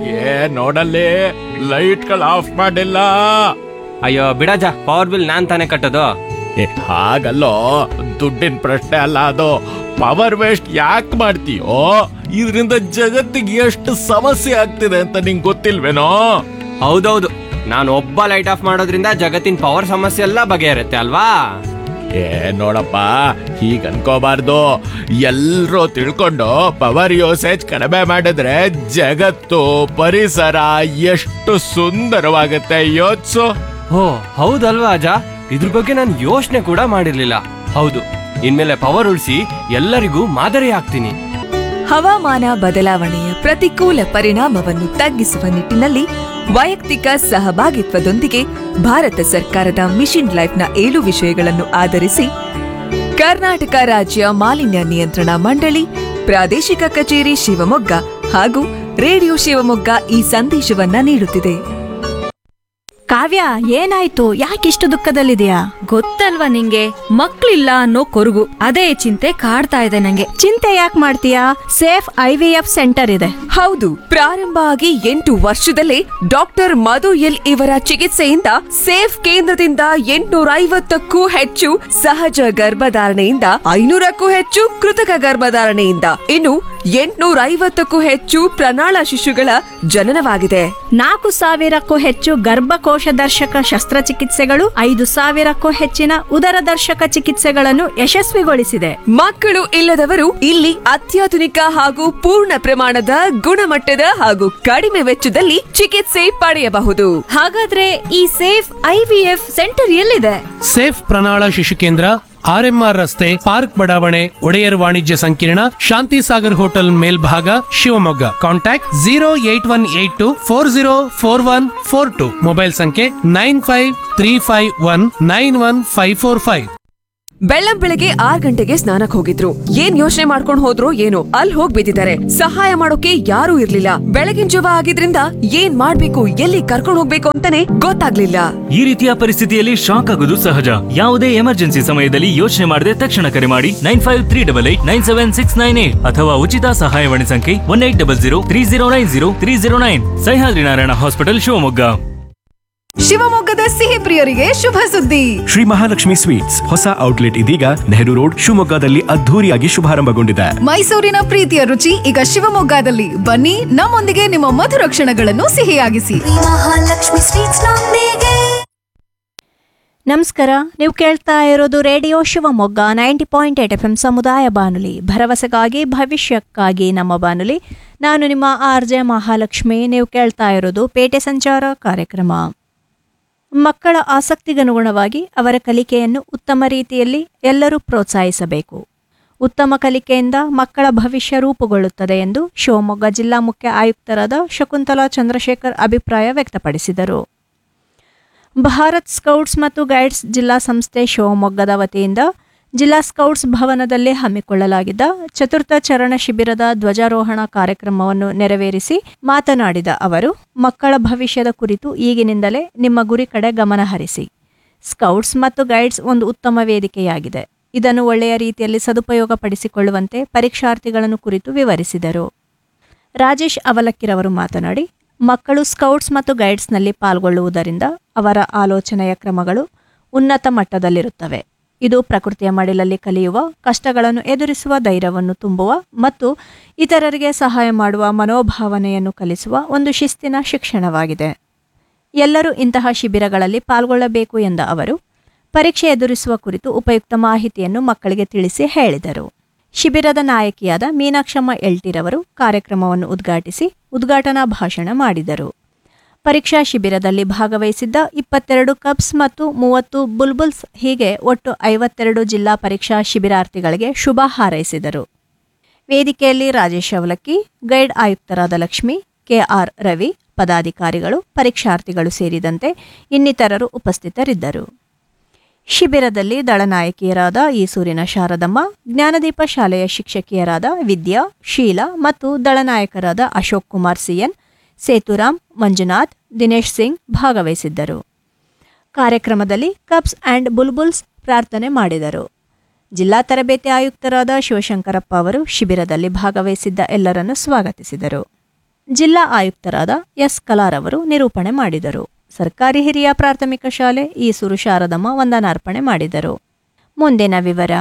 ಏ ನೋಡಲ್ಲಿ ಲೈಟ್ಗಳು ಆಫ್ ಮಾಡಿಲ್ಲ ಅಯ್ಯೋ ಬಿಡಜ ಪವರ್ ಬಿಲ್ ನಾನ್ ತಾನೇ ಕಟ್ಟೋದು ಏ ಹಾಗಲ್ಲೋ ದುಡ್ಡಿನ ಪ್ರಶ್ನೆ ಅಲ್ಲ ಅದು ಪವರ್ ವೇಸ್ಟ್ ಯಾಕೆ ಮಾಡ್ತೀಯೋ ಇದರಿಂದ ಜಗತ್ತಿಗೆ ಎಷ್ಟು ಸಮಸ್ಯೆ ಆಗ್ತಿದೆ ಅಂತ ನಿಂಗೆ ಗೊತ್ತಿಲ್ವೇನೋ ಹೌದೌದು ನಾನು ಒಬ್ಬ ಲೈಟ್ ಆಫ್ ಮಾಡೋದ್ರಿಂದ ಜಗತ್ತಿನ ಪವರ್ ಸಮಸ್ಯೆ ಎಲ್ಲ ಬಗೆಹರುತ್ತೆ ಅಲ್ವಾ ಏ ನೋಡಪ್ಪ ಹೀಗ್ ಅನ್ಕೋಬಾರ್ದು ಎಲ್ರೂ ತಿಳ್ಕೊಂಡು ಪವರ್ ಯೂಸೇಜ್ ಕಡಿಮೆ ಮಾಡಿದ್ರೆ ಜಗತ್ತು ಪರಿಸರ ಎಷ್ಟು ಸುಂದರವಾಗುತ್ತೆ ಯೋಚ್ಸು ಓ ಹೌದಲ್ವಾ ಅಜ ಇದ್ರ ಬಗ್ಗೆ ನಾನು ಯೋಚನೆ ಕೂಡ ಮಾಡಿರ್ಲಿಲ್ಲ ಹೌದು ಇನ್ಮೇಲೆ ಪವರ್ ಉಳಿಸಿ ಎಲ್ಲರಿಗೂ ಮಾದರಿ ಆಗ್ತೀನಿ ಹವಾಮಾನ ಬದಲಾವಣೆಯ ಪ್ರತಿಕೂಲ ಪರಿಣಾಮವನ್ನು ತಗ್ಗಿಸುವ ನಿಟ್ಟಿನಲ್ಲಿ ವೈಯಕ್ತಿಕ ಸಹಭಾಗಿತ್ವದೊಂದಿಗೆ ಭಾರತ ಸರ್ಕಾರದ ಮಿಷನ್ ಲೈಫ್ನ ಏಳು ವಿಷಯಗಳನ್ನು ಆಧರಿಸಿ ಕರ್ನಾಟಕ ರಾಜ್ಯ ಮಾಲಿನ್ಯ ನಿಯಂತ್ರಣ ಮಂಡಳಿ ಪ್ರಾದೇಶಿಕ ಕಚೇರಿ ಶಿವಮೊಗ್ಗ ಹಾಗೂ ರೇಡಿಯೋ ಶಿವಮೊಗ್ಗ ಈ ಸಂದೇಶವನ್ನ ನೀಡುತ್ತಿದೆ ಕಾವ್ಯ ಏನಾಯ್ತು ಯಾಕಿಷ್ಟು ದುಃಖದಲ್ಲಿದೆಯಾ ಗೊತ್ತಲ್ವಾ ನಿಂಗೆ ಮಕ್ಳಿಲ್ಲ ಅನ್ನೋ ಕೊರಗು ಅದೇ ಚಿಂತೆ ಕಾಡ್ತಾ ಇದೆ ನಂಗೆ ಚಿಂತೆ ಯಾಕೆ ಮಾಡ್ತೀಯಾ safe I V F centre ಇದೆ ಹೌದು ಪ್ರಾರಂಭ ಆಗಿ ಎಂಟು ವರ್ಷದಲ್ಲೇ ಡಾಕ್ಟರ್ ಮಧು ಎಲ್ ಇವರ ಚಿಕಿತ್ಸೆಯಿಂದ ಸೇಫ್ ಕೇಂದ್ರದಿಂದ ಎಂಟುನೂರ ಐವತ್ತಕ್ಕೂ ಹೆಚ್ಚು ಸಹಜ ಗರ್ಭಧಾರಣೆಯಿಂದ ಐನೂರಕ್ಕೂ ಹೆಚ್ಚು ಕೃತಕ ಗರ್ಭಧಾರಣೆಯಿಂದ ಇನ್ನು ಎಂಟುನೂರ ಐವತ್ತಕ್ಕೂ ಹೆಚ್ಚು ಪ್ರಣಾಳ ಶಿಶುಗಳ ಜನನವಾಗಿದೆ ನಾಲ್ಕು ಸಾವಿರಕ್ಕೂ ಹೆಚ್ಚು ಗರ್ಭಕೋಶ ದರ್ಶಕ ಶಸ್ತ್ರಚಿಕಿತ್ಸೆಗಳು ಐದು ಸಾವಿರಕ್ಕೂ ಹೆಚ್ಚಿನ ಉದರ ದರ್ಶಕ ಚಿಕಿತ್ಸೆಗಳನ್ನು ಯಶಸ್ವಿಗೊಳಿಸಿದೆ ಮಕ್ಕಳು ಇಲ್ಲದವರು ಇಲ್ಲಿ ಅತ್ಯಾಧುನಿಕ ಹಾಗೂ ಪೂರ್ಣ ಪ್ರಮಾಣದ ಗುಣಮಟ್ಟದ ಹಾಗೂ ಕಡಿಮೆ ವೆಚ್ಚದಲ್ಲಿ ಚಿಕಿತ್ಸೆ ಪಡೆಯಬಹುದು ಹಾಗಾದ್ರೆ ಈ safe I V F centre ಎಲ್ಲಿದೆ ಸೇಫ್ ಪ್ರಣಾಳ ಶಿಶು ಕೇಂದ್ರ ಆರ್ಎಂಆರ್ ರಸ್ತೆ ಪಾರ್ಕ್ ಬಡಾವಣೆ ಒಡೆಯರ್ ವಾಣಿಜ್ಯ ಸಂಕೀರ್ಣ ಶಾಂತಿ ಸಾಗರ್ ಹೋಟೆಲ್ ಮೇಲ್ಭಾಗ Shivamogga contact zero eight one eight two four zero four one four two mobile ಸಂಖ್ಯೆ nine five three five one nine one five four five ಬೆಳ್ಳಂ ಬೆಳಗ್ಗೆ ಆರ್ ಗಂಟೆಗೆ ಸ್ನಾನಕ್ ಹೋಗಿದ್ರು ಏನ್ ಯೋಚನೆ ಮಾಡ್ಕೊಂಡ್ ಹೋದ್ರು ಏನೋ ಅಲ್ಲಿ ಹೋಗ್ ಬಿದ್ದಿದ್ದಾರೆ ಸಹಾಯ ಮಾಡೋಕೆ ಯಾರೂ ಇರ್ಲಿಲ್ಲ ಬೆಳಗಿನ ಜವ ಆಗಿದ್ರಿಂದ ಏನ್ ಮಾಡ್ಬೇಕು ಎಲ್ಲಿ ಕರ್ಕೊಂಡ್ ಹೋಗ್ಬೇಕು ಅಂತಾನೆ ಗೊತ್ತಾಗ್ಲಿಲ್ಲ ಈ ರೀತಿಯ ಪರಿಸ್ಥಿತಿಯಲ್ಲಿ ಶಾಕ್ ಆಗೋದು ಸಹಜ ಯಾವುದೇ ಎಮರ್ಜೆನ್ಸಿ ಸಮಯದಲ್ಲಿ ಯೋಚನೆ ಮಾಡದೆ ತಕ್ಷಣ ಕರೆ ಮಾಡಿ nine five three double eight nine seven six nine eight ಅಥವಾ ಉಚಿತ ಸಹಾಯವಾಣಿ ಸಂಖ್ಯೆ one eight double zero three zero nine zero three zero nine Sahyadri Narayana hospital Shivamogga ಶಿವಮೊಗ್ಗದ ಸಿಹಿ ಪ್ರಿಯರಿಗೆ ಶುಭ ಸುದ್ದಿ ಶ್ರೀ ಮಹಾಲಕ್ಷ್ಮಿ ಸ್ವೀಟ್ಸ್ ಹೊಸ ಔಟ್ಲೆಟ್ ಇದೀಗ ನೆಹರು ರೋಡ್ ಶಿವಮೊಗ್ಗದಲ್ಲಿ ಅದ್ಧೂರಿಯಾಗಿ ಶುಭಾರಂಭಗೊಂಡಿದೆ ಮೈಸೂರಿನ ಪ್ರೀತಿಯ ರುಚಿ ಈಗ ಶಿವಮೊಗ್ಗದಲ್ಲಿ ಬನ್ನಿ ನಮ್ಮೊಂದಿಗೆ ನಿಮ್ಮ ಮಧುರ ಕ್ಷಣಗಳನ್ನು ಸಿಹಿಯಾಗಿಸಿ ಮಹಾಲಕ್ಷ್ಮಿ ಸ್ವೀಟ್ಸ್ ನೊಂದಿಗೆ ನಮಸ್ಕಾರ ನೀವು ಕೇಳ್ತಾ ಇರೋದು radio Shivamogga ninety point eight F M ಸಮುದಾಯ ಬಾನುಲಿ ಭರವಸೆಗಾಗಿ ಭವಿಷ್ಯಕ್ಕಾಗಿ ನಮ್ಮ ಬಾನುಲಿ ನಾನು ನಿಮ್ಮ ಆರ್ ಜೆ ಮಹಾಲಕ್ಷ್ಮಿ ನೀವು ಕೇಳ್ತಾ ಇರೋದು ಪೇಟೆ ಸಂಚಾರ ಕಾರ್ಯಕ್ರಮ ಮಕ್ಕಳ ಆಸಕ್ತಿಗನುಗುಣವಾಗಿ ಅವರ ಕಲಿಕೆಯನ್ನು ಉತ್ತಮ ರೀತಿಯಲ್ಲಿ ಎಲ್ಲರೂ ಪ್ರೋತ್ಸಾಹಿಸಬೇಕು ಉತ್ತಮ ಕಲಿಕೆಯಿಂದ ಮಕ್ಕಳ ಭವಿಷ್ಯ ರೂಪುಗೊಳ್ಳುತ್ತದೆ ಎಂದು ಶಿವಮೊಗ್ಗ ಜಿಲ್ಲಾ ಮುಖ್ಯ ಆಯುಕ್ತರಾದ ಶಕುಂತಲಾ ಚಂದ್ರಶೇಖರ್ ಅಭಿಪ್ರಾಯ ವ್ಯಕ್ತಪಡಿಸಿದರು ಭಾರತ್ ಸ್ಕೌಟ್ಸ್ ಮತ್ತು ಗೈಡ್ಸ್ ಜಿಲ್ಲಾ ಸಂಸ್ಥೆ ಶಿವಮೊಗ್ಗದ ವತಿಯಿಂದ ಜಿಲ್ಲಾ ಸ್ಕೌಟ್ಸ್ ಭವನದಲ್ಲಿ ಹಮ್ಮಿಕೊಳ್ಳಲಾಗಿದ್ದ ಚತುರ್ಥ ಚರಣ ಶಿಬಿರದ ಧ್ವಜಾರೋಹಣ ಕಾರ್ಯಕ್ರಮವನ್ನು ನೆರವೇರಿಸಿ ಮಾತನಾಡಿದ ಅವರು ಮಕ್ಕಳ ಭವಿಷ್ಯದ ಕುರಿತು ಈಗಿನಿಂದಲೇ ನಿಮ್ಮ ಗುರಿ ಕಡೆ ಗಮನ ಹರಿಸಿ ಸ್ಕೌಟ್ಸ್ ಮತ್ತು ಗೈಡ್ಸ್ ಒಂದು ಉತ್ತಮ ವೇದಿಕೆಯಾಗಿದೆ ಇದನ್ನು ಒಳ್ಳೆಯ ರೀತಿಯಲ್ಲಿ ಸದುಪಯೋಗ ಪಡಿಸಿಕೊಳ್ಳುವಂತೆ ಪರೀಕ್ಷಾರ್ಥಿಗಳನ್ನು ಕುರಿತು ವಿವರಿಸಿದರು ರಾಜೇಶ್ ಅವಲಕ್ಕಿರವರು ಮಾತನಾಡಿ ಮಕ್ಕಳು ಸ್ಕೌಟ್ಸ್ ಮತ್ತು ಗೈಡ್ಸ್ನಲ್ಲಿ ಪಾಲ್ಗೊಳ್ಳುವುದರಿಂದ ಅವರ ಆಲೋಚನೆಯ ಕ್ರಮಗಳು ಉನ್ನತ ಮಟ್ಟದಲ್ಲಿರುತ್ತವೆ ಇದು ಪ್ರಕೃತಿಯ ಮಡಿಲಲ್ಲಿ ಕಲಿಯುವ ಕಷ್ಟಗಳನ್ನು ಎದುರಿಸುವ ಧೈರ್ಯವನ್ನು ತುಂಬುವ ಮತ್ತು ಇತರರಿಗೆ ಸಹಾಯ ಮಾಡುವ ಮನೋಭಾವನೆಯನ್ನು ಕಲಿಸುವ ಒಂದು ಶಿಸ್ತಿನ ಶಿಕ್ಷಣವಾಗಿದೆ ಎಲ್ಲರೂ ಇಂತಹ ಶಿಬಿರಗಳಲ್ಲಿ ಪಾಲ್ಗೊಳ್ಳಬೇಕು ಎಂದ ಅವರು ಪರೀಕ್ಷೆ ಎದುರಿಸುವ ಕುರಿತು ಉಪಯುಕ್ತ ಮಾಹಿತಿಯನ್ನು ಮಕ್ಕಳಿಗೆ ತಿಳಿಸಿ ಹೇಳಿದರು ಶಿಬಿರದ ನಾಯಕಿಯಾದ ಮೀನಾಕ್ಷಮ್ಮ ಎಲ್ಟಿರವರು ಕಾರ್ಯಕ್ರಮವನ್ನು ಉದ್ಘಾಟಿಸಿ ಉದ್ಘಾಟನಾ ಭಾಷಣ ಮಾಡಿದರು ಪರೀಕ್ಷಾ ಶಿಬಿರದಲ್ಲಿ ಭಾಗವಹಿಸಿದ್ದ ಇಪ್ಪತ್ತೆರಡು ಕಪ್ಸ್ ಮತ್ತು ಮೂವತ್ತು ಬುಲ್ಬುಲ್ಸ್ ಹೀಗೆ ಒಟ್ಟು ಐವತ್ತೆರಡು ಜಿಲ್ಲಾ ಪರೀಕ್ಷಾ ಶಿಬಿರಾರ್ಥಿಗಳಿಗೆ ಶುಭ ಹಾರೈಸಿದರು ವೇದಿಕೆಯಲ್ಲಿ ರಾಜೇಶ್ ಅವಲಕ್ಕಿ ಗೈಡ್ ಆಯುಕ್ತರಾದ ಲಕ್ಷ್ಮಿ ಕೆಆರ್ ರವಿ ಪದಾಧಿಕಾರಿಗಳು ಪರೀಕ್ಷಾರ್ಥಿಗಳು ಸೇರಿದಂತೆ ಇನ್ನಿತರರು ಉಪಸ್ಥಿತರಿದ್ದರು ಶಿಬಿರದಲ್ಲಿ ದಳನಾಯಕಿಯರಾದ ಈಸೂರಿನ ಶಾರದಮ್ಮ ಜ್ಞಾನದೀಪ ಶಾಲೆಯ ಶಿಕ್ಷಕಿಯರಾದ ವಿದ್ಯಾ ಶೀಲಾ ಮತ್ತು ದಳನಾಯಕರಾದ ಅಶೋಕ್ ಕುಮಾರ್ ಸಿಎನ್ ಸೇತುರಾಮ್ ಮಂಜುನಾಥ್ ದಿನೇಶ್ ಸಿಂಗ್ ಭಾಗವಹಿಸಿದ್ದರು ಕಾರ್ಯಕ್ರಮದಲ್ಲಿ ಕಪ್ಸ್ ಆ್ಯಂಡ್ ಬುಲ್ಬುಲ್ಸ್ ಪ್ರಾರ್ಥನೆ ಮಾಡಿದರು ಜಿಲ್ಲಾ ತರಬೇತಿ ಆಯುಕ್ತರಾದ ಶಿವಶಂಕರಪ್ಪ ಅವರು ಶಿಬಿರದಲ್ಲಿ ಭಾಗವಹಿಸಿದ್ದ ಎಲ್ಲರನ್ನು ಸ್ವಾಗತಿಸಿದರು ಜಿಲ್ಲಾ ಆಯುಕ್ತರಾದ ಎಸ್ ಕಲಾರವರು ನಿರೂಪಣೆ ಮಾಡಿದರು ಸರ್ಕಾರಿ ಹಿರಿಯ ಪ್ರಾಥಮಿಕ ಶಾಲೆ ಈಸೂರು ಶಾರದಮ್ಮ ವಂದನಾರ್ಪಣೆ ಮಾಡಿದರು ಮುಂದಿನ ವಿವರ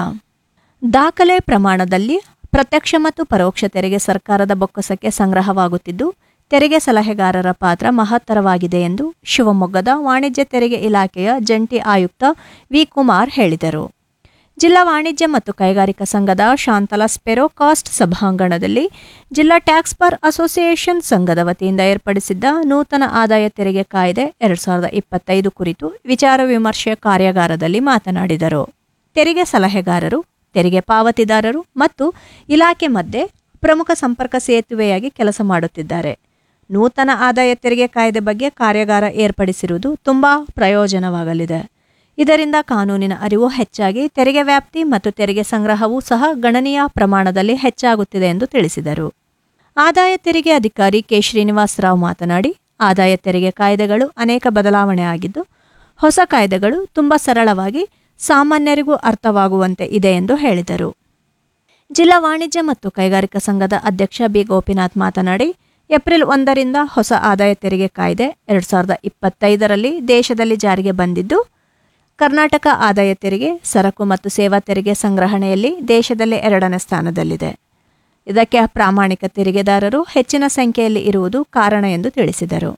ದಾಖಲೆ ಪ್ರಮಾಣದಲ್ಲಿ ಪ್ರತ್ಯಕ್ಷ ಮತ್ತು ಪರೋಕ್ಷ ತೆರಿಗೆ ಸರ್ಕಾರದ ಬೊಕ್ಕಸಕ್ಕೆ ಸಂಗ್ರಹವಾಗುತ್ತಿದ್ದು ತೆರಿಗೆ ಸಲಹೆಗಾರರ ಪಾತ್ರ ಮಹತ್ತರವಾಗಿದೆ ಎಂದು ಶಿವಮೊಗ್ಗದ ವಾಣಿಜ್ಯ ತೆರಿಗೆ ಇಲಾಖೆಯ ಜಂಟಿ ಆಯುಕ್ತ ವಿ ಕುಮಾರ್ ಹೇಳಿದರು ಜಿಲ್ಲಾ ವಾಣಿಜ್ಯ ಮತ್ತು ಕೈಗಾರಿಕಾ ಸಂಘದ ಶಾಂತಲಾ ಸ್ಪೆರೋ ಕಾಸ್ಟ್ ಸಭಾಂಗಣದಲ್ಲಿ ಜಿಲ್ಲಾ ಟ್ಯಾಕ್ಸ್ ಬಾರ್ ಅಸೋಸಿಯೇಷನ್ ಸಂಘದ ವತಿಯಿಂದ ಏರ್ಪಡಿಸಿದ್ದ ನೂತನ ಆದಾಯ ತೆರಿಗೆ ಕಾಯ್ದೆ ಎರಡ್ ಸಾವಿರದ ಇಪ್ಪತ್ತೈದು ಕುರಿತು ವಿಚಾರ ವಿಮರ್ಶೆ ಕಾರ್ಯಾಗಾರದಲ್ಲಿ ಮಾತನಾಡಿದರು ತೆರಿಗೆ ಸಲಹೆಗಾರರು ತೆರಿಗೆ ಪಾವತಿದಾರರು ಮತ್ತು ಇಲಾಖೆ ಮಧ್ಯೆ ಪ್ರಮುಖ ಸಂಪರ್ಕ ಸೇತುವೆಯಾಗಿ ಕೆಲಸ ಮಾಡುತ್ತಿದ್ದಾರೆ ನೂತನ ಆದಾಯ ತೆರಿಗೆ ಕಾಯ್ದೆ ಬಗ್ಗೆ ಕಾರ್ಯಾಗಾರ ಏರ್ಪಡಿಸಿರುವುದು ತುಂಬಾ ಪ್ರಯೋಜನವಾಗಲಿದೆ ಇದರಿಂದ ಕಾನೂನಿನ ಅರಿವು ಹೆಚ್ಚಾಗಿ ತೆರಿಗೆ ವ್ಯಾಪ್ತಿ ಮತ್ತು ತೆರಿಗೆ ಸಂಗ್ರಹವೂ ಸಹ ಗಣನೀಯ ಪ್ರಮಾಣದಲ್ಲಿ ಹೆಚ್ಚಾಗುತ್ತಿದೆ ಎಂದು ತಿಳಿಸಿದರು ಆದಾಯ ತೆರಿಗೆ ಅಧಿಕಾರಿ ಕೆ ಶ್ರೀನಿವಾಸ್ ರಾವ್ ಮಾತನಾಡಿ ಆದಾಯ ತೆರಿಗೆ ಕಾಯ್ದೆಗಳು ಅನೇಕ ಬದಲಾವಣೆ ಆಗಿದ್ದು ಹೊಸ ಕಾಯ್ದೆಗಳು ತುಂಬ ಸರಳವಾಗಿ ಸಾಮಾನ್ಯರಿಗೂ ಅರ್ಥವಾಗುವಂತೆ ಇದೆ ಎಂದು ಹೇಳಿದರು ಜಿಲ್ಲಾ ವಾಣಿಜ್ಯ ಮತ್ತು ಕೈಗಾರಿಕಾ ಸಂಘದ ಅಧ್ಯಕ್ಷ ಬಿ ಗೋಪಿನಾಥ್ ಮಾತನಾಡಿ ಏಪ್ರಿಲ್ ಒಂದರಿಂದ ಹೊಸ ಆದಾಯ ತೆರಿಗೆ ಕಾಯ್ದೆ ಎರಡು ಸಾವಿರದ ಇಪ್ಪತ್ತೈದರಲ್ಲಿ ದೇಶದಲ್ಲಿ ಜಾರಿಗೆ ಬಂದಿದ್ದು ಕರ್ನಾಟಕ ಆದಾಯ ತೆರಿಗೆ ಸರಕು ಮತ್ತು ಸೇವಾ ತೆರಿಗೆ ಸಂಗ್ರಹಣೆಯಲ್ಲಿ ದೇಶದಲ್ಲೇ ಎರಡನೇ ಸ್ಥಾನದಲ್ಲಿದೆ ಇದಕ್ಕೆ ಪ್ರಾಮಾಣಿಕ ತೆರಿಗೆದಾರರು ಹೆಚ್ಚಿನ ಸಂಖ್ಯೆಯಲ್ಲಿ ಇರುವುದು ಕಾರಣ ಎಂದು ತಿಳಿಸಿದರು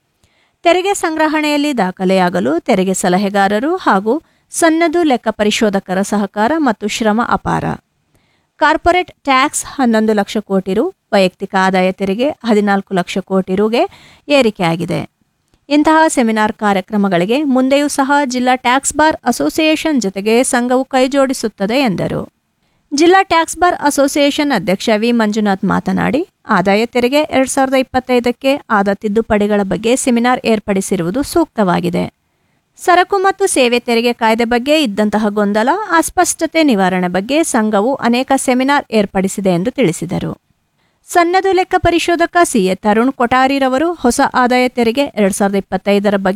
ತೆರಿಗೆ ಸಂಗ್ರಹಣೆಯಲ್ಲಿ ದಾಖಲೆಯಾಗಲು ತೆರಿಗೆ ಸಲಹೆಗಾರರು ಹಾಗೂ ಸನ್ನದು ಲೆಕ್ಕ ಪರಿಶೋಧಕರ ಸಹಕಾರ ಮತ್ತು ಶ್ರಮ ಅಪಾರ ಕಾರ್ಪೊರೇಟ್ ಟ್ಯಾಕ್ಸ್ ಹನ್ನೊಂದು ಲಕ್ಷ ಕೋಟಿ ರು ವೈಯಕ್ತಿಕ ಆದಾಯ ತೆರಿಗೆ ಹದಿನಾಲ್ಕು ಲಕ್ಷ ಕೋಟಿ ರುಗೆ ಏರಿಕೆಯಾಗಿದೆ ಇಂತಹ ಸೆಮಿನಾರ್ ಕಾರ್ಯಕ್ರಮಗಳಿಗೆ ಮುಂದೆಯೂ ಸಹ ಜಿಲ್ಲಾ ಟ್ಯಾಕ್ಸ್ ಬಾರ್ ಅಸೋಸಿಯೇಷನ್ ಜೊತೆಗೆ ಸಂಘವು ಕೈಜೋಡಿಸುತ್ತದೆ ಎಂದರು ಜಿಲ್ಲಾ ಟ್ಯಾಕ್ಸ್ ಬಾರ್ ಅಸೋಸಿಯೇಷನ್ ಅಧ್ಯಕ್ಷ ವಿ ಮಂಜುನಾಥ್ ಮಾತನಾಡಿ ಆದಾಯ ತೆರಿಗೆ ಎರಡ್ ಸಾವಿರದ ಇಪ್ಪತ್ತೈದಕ್ಕೆ ಆದ ತಿದ್ದುಪಡಿಗಳ ಬಗ್ಗೆ ಸೆಮಿನಾರ್ ಏರ್ಪಡಿಸಿರುವುದು ಸೂಕ್ತವಾಗಿದೆ ಸರಕು ಮತ್ತು ಸೇವೆ ತೆರಿಗೆ ಕಾಯ್ದೆ ಬಗ್ಗೆ ಇದ್ದಂತಹ ಗೊಂದಲ ಅಸ್ಪಷ್ಟತೆ ನಿವಾರಣೆ ಬಗ್ಗೆ ಸಂಘವು ಅನೇಕ ಸೆಮಿನಾರ್ ಏರ್ಪಡಿಸಿದೆ ಎಂದು ತಿಳಿಸಿದರು ಸನ್ನದು ಲೆಕ್ಕ ಪರಿಶೋಧಕ ಸಿಎ ತರುಣ್ ಕೊಠಾರಿರವರು ಹೊಸ ಆದಾಯ ತೆರಿಗೆ ಎರಡ್ ಸಾವಿರದ ಇಪ್ಪತ್ತೈದರ ಬಗ್ಗೆ